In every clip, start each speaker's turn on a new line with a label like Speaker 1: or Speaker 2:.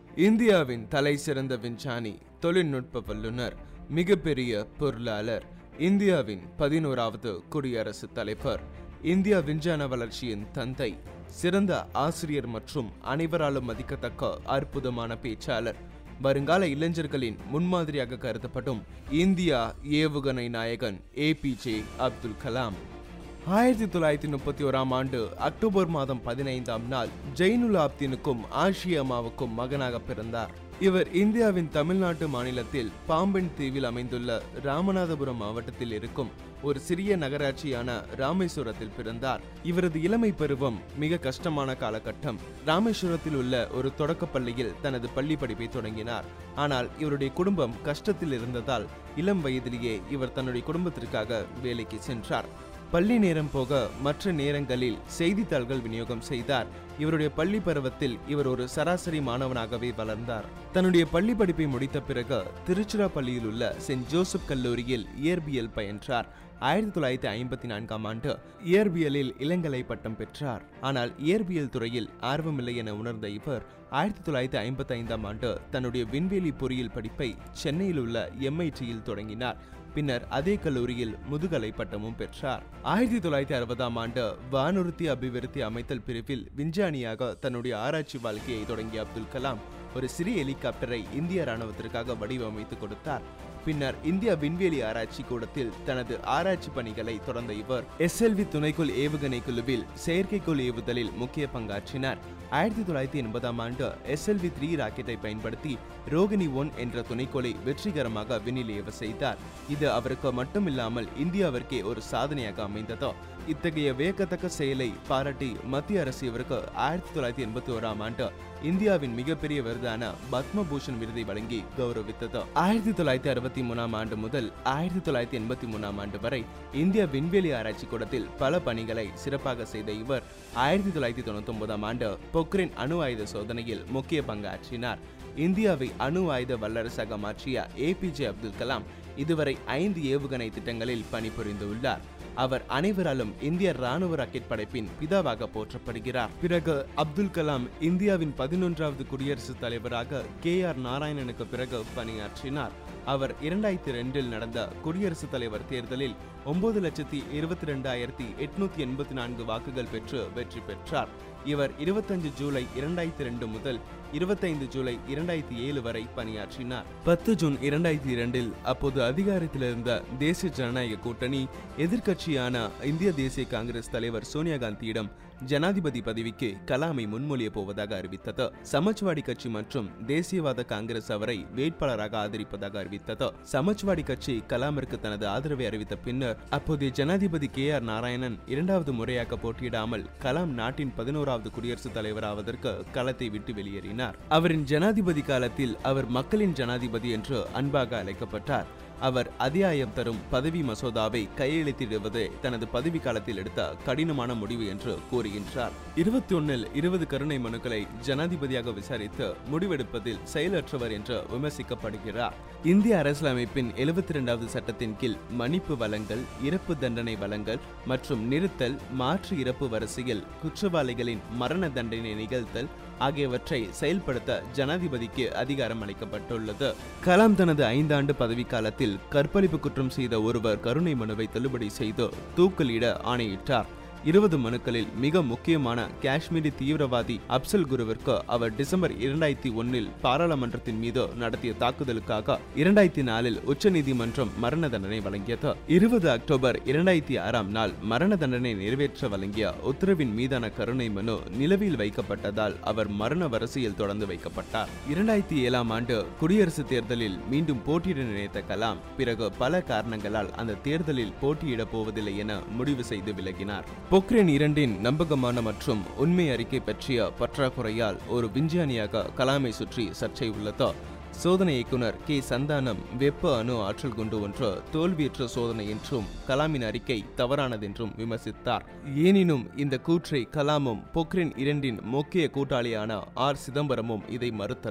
Speaker 1: இந்தியாவின் தலை சிறந்த விஞ்ஞானி தொழில்நுட்ப வல்லுனர் மிகப்பெரிய பொருளாளர் இந்தியாவின் பதினோராவது குடியரசுத் தலைவர் இந்தியா விஞ்ஞான வளர்ச்சியின் தந்தை சிறந்த ஆசிரியர் மற்றும் அனைவராலும் மதிக்கத்தக்க அற்புதமான பேச்சாளர் வருங்கால இளைஞர்களின் முன்மாதிரியாக கருதப்படும் இந்தியா ஏவுகணை நாயகன் ஏபிஜே அப்துல் கலாம் ஆயிரத்தி தொள்ளாயிரத்தி முப்பத்தி ஓராம் ஆண்டு அக்டோபர் மாதம் பதினைந்தாம் நாள் ஜெயினுல் ஆப்தீனுக்கும் ஆஷியம்மாவுக்கும் மகனாக பிறந்தார் இவர் இந்தியாவின் தமிழ்நாட்டு மாநிலத்தில் பாம்பன் தீவில் அமைந்துள்ள ராமநாதபுரம் மாவட்டத்தில் இருக்கும் ஒரு சிறிய நகராட்சியான ராமேஸ்வரத்தில் பிறந்தார் இவரது இளமை பருவம் மிக கஷ்டமான காலகட்டம் ராமேஸ்வரத்தில் உள்ள ஒரு தொடக்கப் பள்ளியில் தனது பள்ளி படிப்பை தொடங்கினார் ஆனால் இவருடைய குடும்பம் கஷ்டத்தில் இருந்ததால் இளம் வயதிலேயே இவர் தன்னுடைய குடும்பத்திற்காக வேலைக்கு சென்றார் பள்ளி நேரம் போக மற்ற நேரங்களில் செய்தித்தாள்கள் விநியோகம் செய்தார் இவருடைய பள்ளி பருவத்தில் இவர் ஒரு சராசரி மாணவனாகவே வளர்ந்தார் தன்னுடைய பள்ளி படிப்பை முடித்த பிறகு திருச்சிராப்பள்ளியில் உள்ள செயின்ட் ஜோசப் கல்லூரியில் இயற்பியல் பயின்றார் ஆயிரத்தி தொள்ளாயிரத்தி ஐம்பத்தி நான்காம் ஆண்டு இயற்பியலில் இளங்கலை பட்டம் பெற்றார் ஆனால் இயற்பியல் துறையில் ஆர்வமில்லை என உணர்ந்த இவர் ஆயிரத்தி தொள்ளாயிரத்தி ஐம்பத்தி ஐந்தாம் ஆண்டு தன்னுடைய விண்வெளி பொறியியல் படிப்பை சென்னையில் உள்ள எம்ஐடியில் தொடங்கினார் பின்னர் அதே கல்லூரியில் முதுகலை பட்டமும் பெற்றார் ஆயிரத்தி தொள்ளாயிரத்தி அறுபதாம் ஆண்டு வானூர்தி அபிவிருத்தி அமைத்தல் பிரிவில் விஞ்ஞானியாக தன்னுடைய ஆராய்ச்சி வாழ்க்கையை தொடங்கிய அப்துல் கலாம் ஒரு சிறிய ஹெலிகாப்டரை இந்திய ராணுவத்திற்காக வடிவமைத்து கொடுத்தார் பின்னர் இந்திய விண்வெளி ஆராய்ச்சி கூடத்தில் தனது ஆராய்ச்சி பணிகளை தொடர்ந்த இவர் எஸ்எல்வி துணைக்கோள் ஏவுகணை குழுவில் செயற்கைக்கோள் ஏவுதலில் முக்கிய பங்காற்றினார் ஆயிரத்தி தொள்ளாயிரத்தி எண்பதாம் ஆண்டு எஸ்எல்வி த்ரீ ராக்கெட்டை பயன்படுத்தி ரோகிணி ஒன் என்ற துணைக்கோளை வெற்றிகரமாக விண்ணில் ஏவ செய்தார் இது அவருக்கு மட்டுமில்லாமல் இந்தியாவிற்கே ஒரு சாதனையாக அமைந்தது இத்தகைய வியக்கத்தக்க செயலை பாராட்டி மத்திய அரசு இவருக்கு ஆயிரத்தி தொள்ளாயிரத்தி எண்பத்தி ஓராம் ஆண்டு இந்தியாவின் மிகப்பெரிய விருதான பத்மபூஷன் விருதை வழங்கி கௌரவித்தது ஆயிரத்தி தொள்ளாயிரத்தி அறுபத்தி மூணாம் ஆண்டு முதல் ஆயிரத்தி தொள்ளாயிரத்தி எண்பத்தி மூணாம் ஆண்டு வரை இந்திய விண்வெளி ஆராய்ச்சி கூடத்தில் பல பணிகளை சிறப்பாக செய்த இவர் ஆயிரத்தி தொள்ளாயிரத்தி தொண்ணூத்தி ஒன்பதாம் ஆண்டு பொக்ரின் அணு ஆயுத சோதனையில் முக்கிய பங்காற்றினார் இந்தியாவை அணு ஆயுத வல்லரசாக மாற்றிய ஏபிஜே அப்துல் கலாம் இதுவரை ஐந்து ஏவுகணை திட்டங்களில் பணிபுரிந்துள்ளார் அவர் அனைவராலும் இந்திய ராணுவ ராக்கெட் படைப்பின் பிதாவாக போற்றப்படுகிறார் பிறகு அப்துல் கலாம் இந்தியாவின் பதினொன்றாவது குடியரசுத் தலைவராக கே ஆர் நாராயணனுக்கு பிறகு பணியாற்றினார் அவர் இரண்டாயிரத்தி ரெண்டில் நடந்த குடியரசுத் தலைவர் தேர்தலில் ஒன்பது லட்சத்தி இருபத்தி ரெண்டாயிரத்தி எட்நூத்தி எண்பத்தி நான்கு வாக்குகள் பெற்று வெற்றி பெற்றார் இவர் இருபத்தஞ்சு ஜூலை இரண்டாயிரத்தி ரெண்டு முதல் இருபத்தைந்து ஜூலை இரண்டாயிரத்தி ஏழு வரை பணியாற்றினார் பத்து ஜூன் இரண்டாயிரத்தி இரண்டில் அப்போது அதிகாரத்தில் இருந்த தேசிய ஜனநாயக கூட்டணி எதிர்க்கட்சியான இந்திய தேசிய காங்கிரஸ் தலைவர் சோனியா காந்தியிடம் ஜனாதிபதி பதவிக்கு கலாமை முன்மொழிய போவதாக அறிவித்தது சமாஜ்வாடி கட்சி மற்றும் தேசியவாத காங்கிரஸ் அவரை வேட்பாளராக ஆதரிப்பதாக அறிவித்தது சமாஜ்வாடி கட்சி கலாமிற்கு தனது ஆதரவை அறிவித்த பின்னர் அப்போதைய ஜனாதிபதி கே ஆர் நாராயணன் இரண்டாவது முறையாக போட்டியிடாமல் கலாம் நாட்டின் பதினோராவது குடியரசுத் தலைவராவதற்கு களத்தை விட்டு வெளியேறினார் அவரின் ஜனாதிபதி காலத்தில் அவர் மக்களின் ஜனாதிபதி என்று அன்பாக அழைக்கப்பட்டார் அவர் அதிகாயம் தரும் பதவி மசோதாவை கையெழுத்திடுவதே தனது பதவி காலத்தில் எடுத்த கடினமான முடிவு என்று கூறுகின்றார் இருபத்தி ஒன்னில் இருபது கருணை மனுக்களை ஜனாதிபதியாக விசாரித்து முடிவெடுப்பதில் செயலற்றவர் என்று விமர்சிக்கப்படுகிறார் இந்திய அரசியலமைப்பின் எழுபத்தி இரண்டாவது சட்டத்தின் கீழ் மன்னிப்பு வழங்கல் இறப்பு தண்டனை வழங்கல் மற்றும் நிறுத்தல் மாற்று இறப்பு வரிசையில் குற்றவாளிகளின் மரண தண்டனை நிகழ்த்தல் ஆகியவற்றை செயல்படுத்த ஜனாதிபதிக்கு அதிகாரம் அளிக்கப்பட்டுள்ளது கலாம் தனது ஐந்தாண்டு பதவிக்காலத்தில் கற்பழிப்பு குற்றம் செய்த ஒருவர் கருணை மனுவை தள்ளுபடி செய்து தூக்கிலிட ஆணையிட்டார் இருபது மனுக்களில் மிக முக்கியமான காஷ்மீரி தீவிரவாதி அப்சல் குருவிற்கு அவர் டிசம்பர் இரண்டாயிரத்தி ஒன்னில் பாராளுமன்றத்தின் மீது நடத்திய தாக்குதலுக்காக இரண்டாயிரத்தி நாலில் உச்சநீதிமன்றம் மரண தண்டனை வழங்கியது இருபது அக்டோபர் இரண்டாயிரத்தி ஆறாம் நாள் மரண தண்டனை நிறைவேற்ற வழங்கிய உத்தரவின் மீதான கருணை மனு நிலவில் வைக்கப்பட்டதால் அவர் மரண வரிசையில் தொடர்ந்து வைக்கப்பட்டார் இரண்டாயிரத்தி ஏழாம் ஆண்டு குடியரசுத் தேர்தலில் மீண்டும் போட்டியிட நினைத்த கலாம் பிறகு பல காரணங்களால் அந்த தேர்தலில் போட்டியிடப் போவதில்லை என முடிவு செய்து விலகினார் பொக்ரேன் இரண்டின் நம்பகமான மற்றும் உண்மை அறிக்கை பற்றிய பற்றாக்குறையால் ஒரு விஞ்ஞானியாக கலாமை சுற்றி சர்ச்சை உள்ளது சோதனை இயக்குனர் கே சந்தானம் வெப்ப அணு ஆற்றல் குண்டு ஒன்று தோல்வியற்ற சோதனை என்றும் கலாமின் அறிக்கை தவறானதென்றும் விமர்சித்தார் எனினும் இந்த கூற்றை கலாமும் பொக்ரின் இரண்டின் முக்கிய கூட்டாளியான ஆர் சிதம்பரமும் இதை மறுத்தனர்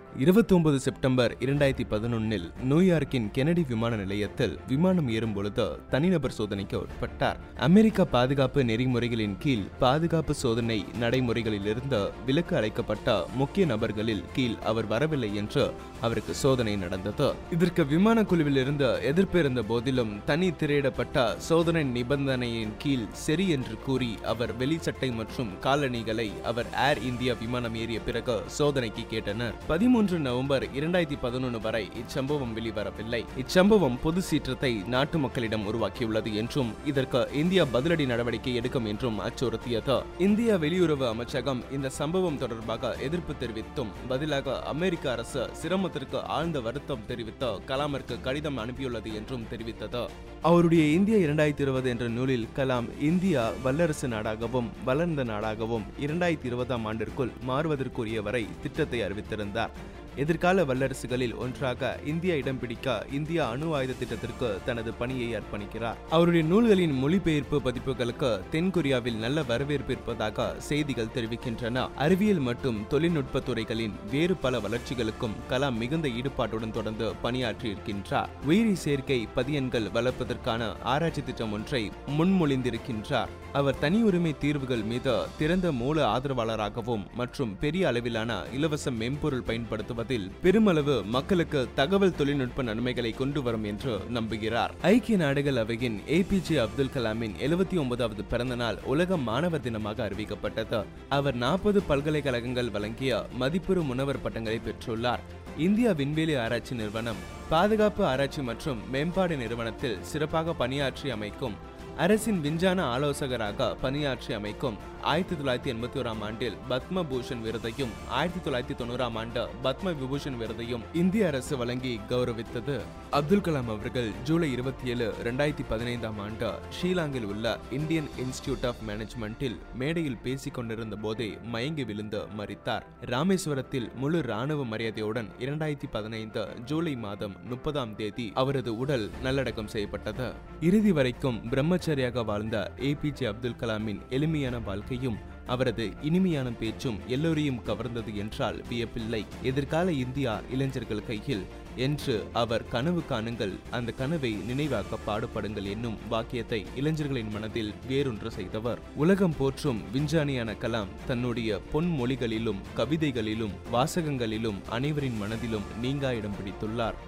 Speaker 1: இருபத்தொன்பது செப்டம்பர் இரண்டாயிரத்தி பதினொன்னில் நியூயார்க்கின் கெனடி விமான நிலையத்தில் விமானம் ஏறும் பொழுது தனிநபர் சோதனைக்கு உட்பட்டார் அமெரிக்க பாதுகாப்பு நெறிமுறைகளின் கீழ் பாதுகாப்பு சோதனை நடைமுறைகளிலிருந்து விலக்கு அளிக்கப்பட்ட முக்கிய நபர்களில் கீழ் அவர் வரவில்லை என்று அவருக்கு சோதனை நடந்தது இதற்கு விமான குழுவில் இருந்து எதிர்ப்பு இருந்த போதிலும் தனி திரையிடப்பட்ட சோதனை நிபந்தனையின் கீழ் சரி என்று கூறி அவர் வெளிச்சட்டை மற்றும் காலணிகளை அவர் ஏர் இந்தியா விமானம் ஏறிய பிறகு சோதனைக்கு கேட்டனர் பதிமூன்று நவம்பர் இரண்டாயிரத்தி பதினொன்று வரை இச்சம்பவம் வெளிவரவில்லை இச்சம்பவம் பொது சீற்றத்தை நாட்டு மக்களிடம் உருவாக்கியுள்ளது என்றும் இதற்கு இந்தியா பதிலடி நடவடிக்கை எடுக்கும் என்றும் அச்சுறுத்தியது இந்திய வெளியுறவு அமைச்சகம் இந்த சம்பவம் தொடர்பாக எதிர்ப்பு தெரிவித்தும் பதிலாக அமெரிக்க அரசு சிரமத்திற்கு ஆழ்ந்த வருத்தம் தெரிவித்து கலாமிற்கு கடிதம் அனுப்பியுள்ளது என்றும் தெரிவித்தது அவருடைய இந்தியா இரண்டாயிரத்தி இருபது என்ற நூலில் கலாம் இந்தியா வல்லரசு நாடாகவும் வளர்ந்த நாடாகவும் இரண்டாயிரத்தி இருபதாம் ஆண்டிற்குள் மாறுவதற்குரிய வரை திட்டத்தை அறிவித்திருந்தார் எதிர்கால வல்லரசுகளில் ஒன்றாக இந்தியா இடம் பிடிக்க இந்தியா அணு ஆயுத திட்டத்திற்கு தனது பணியை அர்ப்பணிக்கிறார் அவருடைய நூல்களின் மொழிபெயர்ப்பு பதிப்புகளுக்கு தென்கொரியாவில் நல்ல வரவேற்பு இருப்பதாக செய்திகள் தெரிவிக்கின்றன அறிவியல் மற்றும் தொழில்நுட்ப துறைகளின் வேறு பல வளர்ச்சிகளுக்கும் கலாம் மிகுந்த ஈடுபாட்டுடன் தொடர்ந்து பணியாற்றி இருக்கின்றார் உயிரி சேர்க்கை பதியன்கள் வளர்ப்பதற்கான ஆராய்ச்சி திட்டம் ஒன்றை முன்மொழிந்திருக்கின்றார் அவர் தனி உரிமை தீர்வுகள் மீது திறந்த மூல ஆதரவாளராகவும் மற்றும் பெரிய அளவிலான இலவச மென்பொருள் பயன்படுத்துவதில் பெருமளவு மக்களுக்கு தகவல் தொழில்நுட்ப நன்மைகளை கொண்டு வரும் என்று நம்புகிறார் ஐக்கிய நாடுகள் அவையின் ஏபிஜே அப்துல் கலாமின் எழுபத்தி ஒன்பதாவது பிறந்த நாள் உலக மாணவர் தினமாக அறிவிக்கப்பட்டது அவர் நாற்பது பல்கலைக்கழகங்கள் வழங்கிய மதிப்புறு முனைவர் பட்டங்களை பெற்றுள்ளார் இந்தியா விண்வெளி ஆராய்ச்சி நிறுவனம் பாதுகாப்பு ஆராய்ச்சி மற்றும் மேம்பாடு நிறுவனத்தில் சிறப்பாக பணியாற்றி அமைக்கும் அரசின் விஞ்ஞான ஆலோசகராக பணியாற்றி அமைக்கும் ஆயிரத்தி தொள்ளாயிரத்தி எண்பத்தி ஓராம் ஆண்டில் பத்ம பூஷன் விருதையும் ஆயிரத்தி தொள்ளாயிரத்தி தொண்ணூறாம் ஆண்டு பத்ம விபூஷன் விருதையும் இந்திய அரசு வழங்கி கௌரவித்தது அப்துல் கலாம் அவர்கள் ஜூலை இருபத்தி ஏழு ரெண்டாயிரத்தி பதினைந்தாம் ஆண்டு ஷீலாங்கில் உள்ள இந்தியன் இன்ஸ்டிடியூட் ஆஃப் மேனேஜ்மெண்டில் மேடையில் பேசிக் கொண்டிருந்த போதே மயங்கி விழுந்து மறித்தார் ராமேஸ்வரத்தில் முழு ராணுவ மரியாதையுடன் இரண்டாயிரத்தி பதினைந்து ஜூலை மாதம் முப்பதாம் தேதி அவரது உடல் நல்லடக்கம் செய்யப்பட்டது இறுதி வரைக்கும் பிரம்மச்சரியாக வாழ்ந்த ஏபிஜே அப்துல் கலாமின் எளிமையான வாழ்க்கையும் அவரது இனிமையான பேச்சும் எல்லோரையும் கவர்ந்தது என்றால் வியப்பில்லை எதிர்கால இந்தியா இளைஞர்கள் கையில் என்று அவர் கனவு காணுங்கள் அந்த கனவை நினைவாக்க பாடுபடுங்கள் என்னும் வாக்கியத்தை இளைஞர்களின் மனதில் வேறொன்று செய்தவர் உலகம் போற்றும் விஞ்ஞானியான கலாம் தன்னுடைய பொன்மொழிகளிலும் கவிதைகளிலும் வாசகங்களிலும் அனைவரின் மனதிலும் நீங்கா இடம் பிடித்துள்ளார்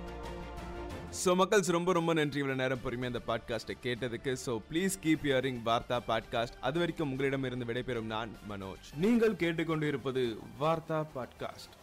Speaker 1: ஸோ மக்கள்ஸ் ரொம்ப ரொம்ப நன்றி இவ்வளோ நேரம் பொறுமையாக அந்த பாட்காஸ்ட்டை கேட்டதுக்கு so please keep hearing Vartha podcast அது வரைக்கும் உங்களிடம் இருந்து விடைபெறும் நான் மனோஜ் நீங்கள் கேட்டுக்கொண்டு இருப்பது வார்த்தா பாட்காஸ்ட்